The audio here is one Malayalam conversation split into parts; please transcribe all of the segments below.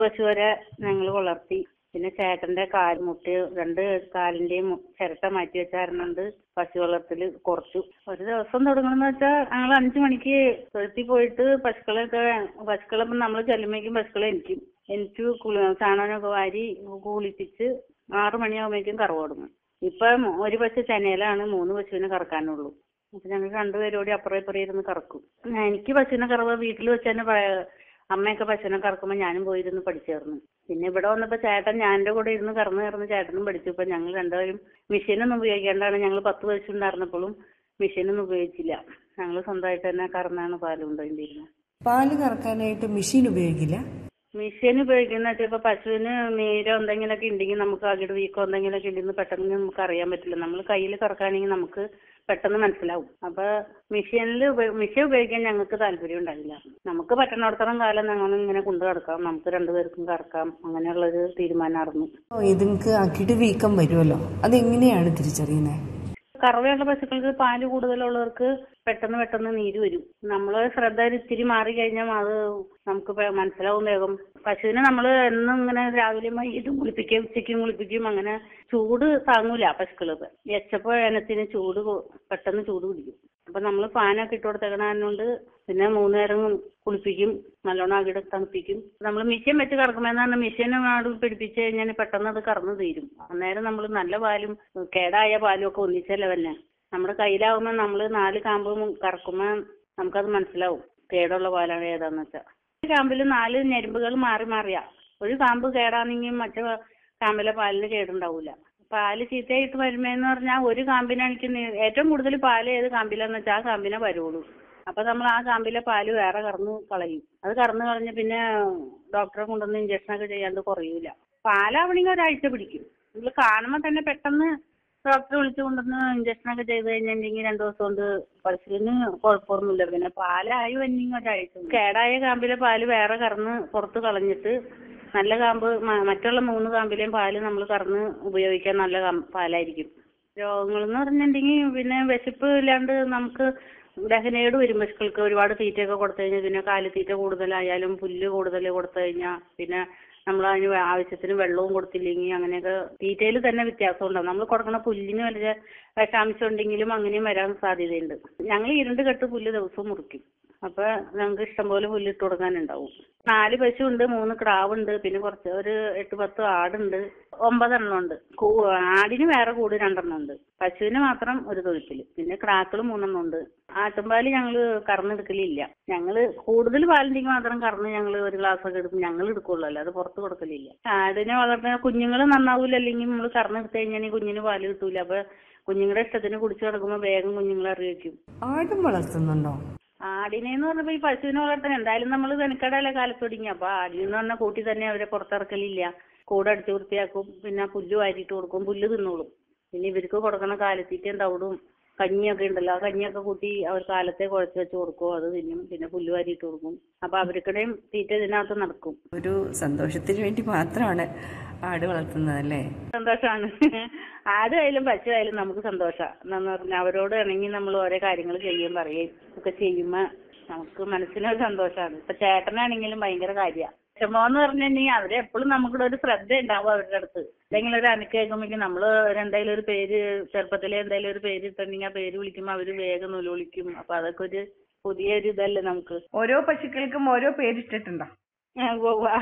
പശു വരെ ഞങ്ങൾ വളർത്തി പിന്നെ ചേട്ടന്റെ കാൽ മുട്ടി രണ്ട് കാലിന്റെയും ചിരട്ട മാറ്റി വെച്ചായിരുന്നുണ്ട് പശു വളർത്തല് കുറച്ചു ഒരു ദിവസം തുടങ്ങണമെന്ന് വെച്ചാൽ ഞങ്ങൾ അഞ്ചു മണിക്ക് തൊഴുത്തിൽ പോയിട്ട് പശുക്കളെയൊക്കെ പശുക്കളെ നമ്മൾ ചെല്ലുമ്പോഴേക്കും പശുക്കളെ എനിക്കും എനിക്ക് കുളി ചാണകമൊക്കെ വാരി കുളിപ്പിച്ച് ആറു മണിയാകുമ്പോഴേക്കും കറവ് തുടങ്ങും ഇപ്പം ഒരു പശു ചെന്നൈയിലാണ് മൂന്ന് പശുവിനെ കറക്കാനുള്ളൂ അപ്പൊ ഞങ്ങൾ രണ്ടുപേരോടി അപ്പുറം ഇപ്പുറം ഇരുന്ന് കറക്കും എനിക്ക് പശുവിനെ കറവ് വീട്ടിൽ വെച്ച് തന്നെ പ- അമ്മയൊക്കെ പശുവിനെ കറക്കുമ്പോൾ ഞാനും പോയിരുന്ന് പഠിച്ചായിരുന്നു പിന്നെ ഇവിടെ വന്നപ്പോൾ ചേട്ടൻ ഞാൻ്റെ കൂടെ ഇരുന്ന് കറന്ന് കറന്ന് ചേട്ടനും പഠിച്ചു ഇപ്പൊ ഞങ്ങൾ രണ്ടുപേരും മെഷീനൊന്നും ഉപയോഗിക്കാണ്ടാണ് ഞങ്ങൾ പത്ത് പശു ഉണ്ടായിരുന്നപ്പോഴും മെഷീനൊന്നും ഉപയോഗിച്ചില്ല ഞങ്ങൾ സ്വന്തമായിട്ട് തന്നെ കറന്നാണ് പാല് കൊണ്ടുപോയിരുന്നത് പാല് കറക്കാനായിട്ട് മെഷീൻ ഉപയോഗിക്കില്ല മെഷീൻ ഉപയോഗിക്കുന്ന വെച്ചാൽ ഇപ്പൊ പശുവിന് നീരോ എന്തെങ്കിലുമൊക്കെ ഉണ്ടെങ്കിൽ നമുക്ക് അകിട് വീക്കോ എന്തെങ്കിലുമൊക്കെ ഉണ്ടെങ്കിൽ പെട്ടെന്ന് നമുക്ക് അറിയാൻ പറ്റില്ല നമ്മൾ കയ്യിൽ കറക്കുകയാണെങ്കിൽ നമുക്ക് പെട്ടെന്ന് മനസ്സിലാവും അപ്പൊ മെഷീനിൽ മെഷീൻ ഉപയോഗിക്കാൻ ഞങ്ങൾക്ക് താല്പര്യം ഉണ്ടായില്ല നമുക്ക് പറ്റണോടത്തോളം കാലം ഞങ്ങൾ ഇങ്ങനെ കൊണ്ടു കിടക്കാം നമുക്ക് രണ്ടുപേർക്കും കറക്കാം അങ്ങനെയുള്ളൊരു തീരുമാനമായിരുന്നു ഓ, ഇതിങ്ങൾക്ക് അകിട് വീക്കം വരുമല്ലോ അതെങ്ങനെയാണ് തിരിച്ചറിയുന്നത് കറവയുള്ള പശുക്കൾക്ക് പാല് കൂടുതലുള്ളവർക്ക് പെട്ടെന്ന് പെട്ടെന്ന് നീര് വരും നമ്മൾ ശ്രദ്ധ ഒരു ഇത്തിരി മാറി കഴിഞ്ഞാൽ അത് നമുക്ക് പെ- മനസ്സിലാവും വേഗം പശുവിനെ നമ്മൾ എന്നും ഇങ്ങനെ രാവിലെ വൈകിട്ടും കുളിപ്പിക്കും ഉച്ചയ്ക്കും കുളിപ്പിക്കും അങ്ങനെ ചൂട് താങ്ങൂല പശുക്കൾക്ക് എച്ചപ്പോ ഇനത്തിന് ചൂട് കൊ- പെട്ടെന്ന് ചൂട് പിടിക്കും അപ്പൊ നമ്മൾ ഫാനൊക്കെ ഇട്ട് കൊടുത്തേക്കണതുകൊണ്ട് പിന്നെ മൂന്ന് നേരം കുളിപ്പിക്കും നല്ലോണം അകിടെ തണുപ്പിക്കും നമ്മൾ മിഷ്യൻ വെച്ച് കറക്കുമ്പോൾ മിഷ്യൻ പിടിപ്പിച്ച് കഴിഞ്ഞാൽ പെട്ടെന്ന് അത് കറന്നു തീരും അന്നേരം നമ്മൾ നല്ല പാലും കേടായ പാലും ഒക്കെ ഒന്നിച്ചല്ലേ തന്നെ നമ്മുടെ കയ്യിലാവുമ്പോൾ നമ്മൾ നാല് കാമ്പ് കറക്കുമ്പോൾ നമുക്കത് മനസ്സിലാവും കേടുള്ള പാലാണ് ഏതാന്ന് വെച്ചാൽ ഒരു കാമ്പിൽ നാല് ഞെരുമ്പുകൾ മാറി മാറിയാ ഒരു കാമ്പ് കേടാണെങ്കിൽ മറ്റേ കാമ്പിലെ പാലിന് കേടുണ്ടാവൂല പാല് ചീത്തയായിട്ട് വരുമ്പേന്ന് പറഞ്ഞാൽ ഒരു കാമ്പിനാണെങ്കിൽ നീ- ഏറ്റവും കൂടുതൽ പാല് ഏത് കാമ്പിലാന്ന് വെച്ചാൽ ആ കാമ്പിനെ വരുള്ളൂ അപ്പൊ നമ്മൾ ആ കാമ്പിലെ പാല് വേറെ കറന്ന് കളയും അത് കറന്ന് കളഞ്ഞ് പിന്നെ ഡോക്ടറെ കൊണ്ടുവന്ന് ഇഞ്ചക്ഷൻ ഒക്കെ ചെയ്യാണ്ട് കുറയൂല പാലാവണമെങ്കിൽ ഒരാഴ്ച പിടിക്കും നിങ്ങൾ കാണുമ്പോൾ തന്നെ പെട്ടെന്ന് ഡോക്ടറെ വിളിച്ചു കൊണ്ടുവന്ന് ഇഞ്ചക്ഷൻ ഒക്കെ ചെയ്ത് കഴിഞ്ഞിട്ടുണ്ടെങ്കിൽ രണ്ടു ദിവസം കൊണ്ട് പശുവിന് കുഴപ്പമൊന്നുമില്ല പിന്നെ പാലായി വന്നെങ്കിൽ ഒരാഴ്ച കേടായ കാമ്പിലെ പാല് വേറെ കറന്ന് പുറത്ത് കളഞ്ഞിട്ട് നല്ല കാമ്പ് മ- മറ്റുള്ള മൂന്ന് കാമ്പിലെയും പാല് നമ്മൾ കറന്ന് ഉപയോഗിക്കാൻ നല്ല കാം- പാലായിരിക്കും രോഗങ്ങൾ എന്ന് പറഞ്ഞിട്ടുണ്ടെങ്കിൽ പിന്നെ വിശപ്പ് ഇല്ലാണ്ട് നമുക്ക് ദഹനേട് വരും പശുക്കൾക്ക് ഒരുപാട് തീറ്റയൊക്കെ കൊടുത്തു കഴിഞ്ഞാൽ പിന്നെ കാലിത്തീറ്റ കൂടുതലായാലും പുല്ല് കൂടുതൽ കൊടുത്തു കഴിഞ്ഞാൽ പിന്നെ നമ്മൾ അതിന് ആവശ്യത്തിന് വെള്ളവും കൊടുത്തില്ലെങ്കിൽ അങ്ങനെയൊക്കെ തീറ്റയിൽ തന്നെ വ്യത്യാസം ഉണ്ടാവും നമ്മൾ കൊടുക്കുന്ന പുല്ലിന് വലിയ വിഷാംശം ഉണ്ടെങ്കിലും അങ്ങനെയും വരാൻ സാധ്യതയുണ്ട് ഞങ്ങൾ ഇരുണ്ട് കെട്ട് പുല്ല് ദിവസവും മുറിക്കും അപ്പൊ ഞങ്ങൾക്ക് ഇഷ്ടംപോലെ പുല്ല് ഇട്ട് കൊടുക്കാനുണ്ടാവും നാല് പശു ഉണ്ട് മൂന്ന് ക്രാവുണ്ട് പിന്നെ കുറച്ച് ഒരു എട്ട് പത്ത് ആടുണ്ട് ഒമ്പതെണ്ണം ഉണ്ട് കൂ- ആടിന് വേറെ കൂട് രണ്ടെണ്ണം ഉണ്ട് പശുവിന് മാത്രം ഒരു തൊഴുത്തില് പിന്നെ ക്രാക്കള് മൂന്നെണ്ണം ഉണ്ട് ആട്ടുംപാല് ഞങ്ങള് കറന്നെടുക്കലില്ല ഞങ്ങള് കൂടുതൽ പാലുണ്ടെങ്കിൽ മാത്രം കറന്ന് ഞങ്ങൾ ഒരു ഗ്ലാസ് ഒക്കെ എടുക്കും ഞങ്ങൾ എടുക്കുള്ളൂ അല്ലാതെ പുറത്ത് കൊടുക്കലില്ല ആടിനെ വളർത്തുന്ന കുഞ്ഞുങ്ങൾ നന്നാവൂല അല്ലെങ്കിൽ നമ്മൾ കറന്നെടുത്ത് കഴിഞ്ഞാൽ കുഞ്ഞിന് പാല് കിട്ടൂല അപ്പൊ കുഞ്ഞുങ്ങളുടെ ഇഷ്ടത്തിന് കുടിച്ചു കിടക്കുമ്പോൾ വേഗം കുഞ്ഞുങ്ങളെ അറിയിക്കും ആടും വളർത്തുന്നുണ്ടോ ആടിനെന്ന് പറഞ്ഞപ്പോ ഈ പശുവിനെ വളർത്താൻ എന്തായാലും നമ്മൾ വെനക്കടല്ലേ കാലത്ത് തുടങ്ങി അപ്പൊ ആടിനെന്ന് പറഞ്ഞ കൂട്ടി തന്നെ അവരെ പുറത്തിറക്കലില്ല കൂടെ അടിച്ചു വൃത്തിയാക്കും പിന്നെ പുല്ല് വാരിയിട്ട് കൊടുക്കും പുല്ല് തിന്നോളും പിന്നെ ഇവർക്ക് കൊടുക്കണ കാലത്തീറ്റയും തവിടും കഞ്ഞിയൊക്കെ ഉണ്ടല്ലോ ആ കഞ്ഞിയൊക്കെ കൂട്ടി അവർ കാലത്തെ കുഴച്ച് വെച്ച് കൊടുക്കും അത് തിന്നും പിന്നെ പുല്ല് വാരിയിട്ട് കൊടുക്കും അപ്പൊ അവർക്കിടെയും തീറ്റ ഇതിനകത്ത് നടക്കും ഒരു സന്തോഷത്തിന് വേണ്ടി മാത്രമാണ് ആട് വളർത്തുന്നതല്ലേ സന്തോഷമാണ് ആടായാലും പശുവായാലും നമുക്ക് സന്തോഷമാണ് എന്താന്ന് പറഞ്ഞാൽ അവരോട് ഇണങ്ങി നമ്മൾ ഓരോ കാര്യങ്ങൾ ചെയ്യുകയും പറയുകയും ഒക്കെ ചെയ്യുമ്പോൾ നമുക്ക് മനസ്സിനൊരു സന്തോഷമാണ് ഇപ്പൊ ചേട്ടനാണെങ്കിലും ഭയങ്കര കാര്യമാണ് വിഷമമെന്ന് പറഞ്ഞിട്ടുണ്ടെങ്കിൽ അവരെ എപ്പോഴും നമുക്കിവിടെ ഒരു ശ്രദ്ധ ഉണ്ടാവും അവരുടെ അടുത്ത് എന്തെങ്കിലും ഒരു അനക്ക് കേൾക്കുമ്പോഴേക്കും നമ്മൾ എന്തായാലും ഒരു പേര് ചെറുപ്പത്തിലെ എന്തായാലും ഒരു പേര് ഇട്ടുണ്ടെങ്കിൽ ആ പേര് വിളിക്കുമ്പോൾ അവര് വേഗം നൂലുവിളിക്കും അപ്പൊ അതൊക്കെ ഒരു പുതിയൊരു ഇതല്ലേ നമുക്ക് ഓരോ പശുക്കൾക്കും ഓരോ പേരിട്ടിട്ടുണ്ടോ ആ, ഉവ്വ് ഉവ്വ്.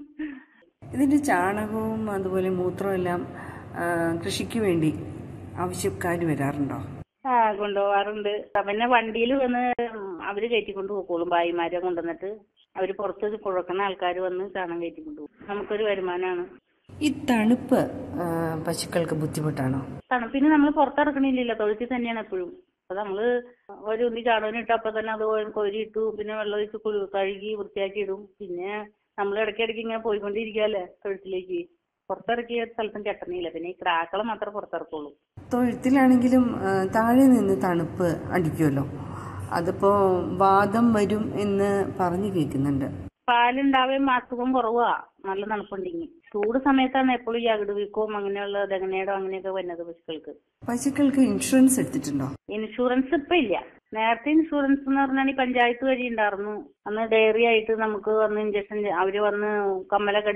ഇതിന്റെ ചാണകവും അതുപോലെ മൂത്രവും എല്ലാം ആ, കൃഷിക്ക് വേണ്ടി ആവശ്യക്കാർ വരാറുണ്ടോ ആ കൊണ്ടുപോകാറുണ്ട് പിന്നെ വണ്ടിയിൽ വന്ന് അവര് കയറ്റിക്കൊണ്ട് പോക്കോളും ഭായിമാരെ കൊണ്ടുവന്നിട്ട് അവര് പുറത്ത് കുഴക്കുന്ന ആൾക്കാർ വന്ന് ചാണം കയറ്റി കൊണ്ടുപോകും നമുക്കൊരു വരുമാനമാണ് ഈ തണുപ്പ് ആ, പശുക്കൾക്ക് ബുദ്ധിമുട്ടാണോ തണുപ്പിന് നമ്മൾ പുറത്തിറക്കണില്ലല്ലോ തൊഴുത്തിൽ തന്നെയാണ് എപ്പോഴും അപ്പൊ നമ്മള് ഒരു ഉന്നി ചാണകം ഇട്ട് അപ്പൊ തന്നെ അത് കോരി ഇട്ടു പിന്നെ വെള്ളം ഒഴിച്ച് കുളി- കഴുകി വൃത്തിയാക്കി ഇടും പിന്നെ നമ്മൾ ഇടയ്ക്കിടയ്ക്ക് ഇങ്ങനെ പോയിക്കൊണ്ടിരിക്കുകയല്ലേ തൊഴുത്തിലേക്ക് പുറത്തിറക്കിയ സ്ഥലത്തും കെട്ടണില്ല പിന്നെ ഈ ക്രാക്കളെ മാത്രമേ പുറത്തിറക്കുള്ളൂ തൊഴുത്തിലാണെങ്കിലും ആ, താഴെ നിന്ന് തണുപ്പ് അടിക്കുമല്ലോ അതിപ്പോ വാദം വരും എന്ന് പറഞ്ഞു കേൾക്കുന്നുണ്ട് പാലുണ്ടാവുകയും അസുഖം കുറവാ നല്ല തണുപ്പുണ്ടെങ്കിൽ ചൂട് സമയത്താണ് എപ്പോഴും ഈ അകിട് വീക്കവും അങ്ങനെയുള്ള ദഹനേടോ അങ്ങനെയൊക്കെ വരുന്നത് പശുക്കൾക്ക് പശുക്കൾക്ക് ഇൻഷുറൻസ് എടുത്തിട്ടുണ്ടോ ഇൻഷുറൻസ് ഇപ്പൊ ഇല്ല നേരത്തെ ഇൻഷുറൻസ് എന്ന് പറഞ്ഞാൽ ഈ പഞ്ചായത്ത് വഴി ഉണ്ടായിരുന്നു അന്ന് ഡയറി ആയിട്ട് നമുക്ക് വന്ന് ഇഞ്ചക്ഷൻ അവര് വന്ന് കമ്മല